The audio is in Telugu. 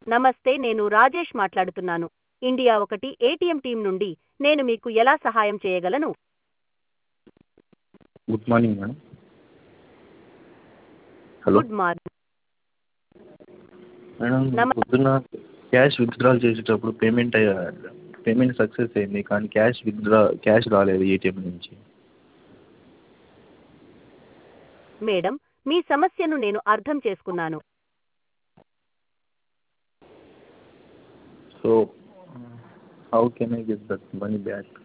నమస్తే నేను రాజేష్ మాట్లాడుతున్నాను ఇండియా ఒకటి ఏటీఎం టీం నుండి నేను మీకు ఎలా సహాయం చేయగలను good morning madam hello good morning madam నమ- పొద్దున్న క్యాష్ విత్డ్రాల్ చేసేటప్పుడు పేమెంట్ అయ్యా పేమెంట్ సక్సెస్ అయింది కానీ క్యాష్ విత్డ్రా క్యాష్ రాలేదు ఏటీఎం నుంచి మేడం మీ సమస్యను నేను అర్థం చేసుకున్నాను so how can I get that money back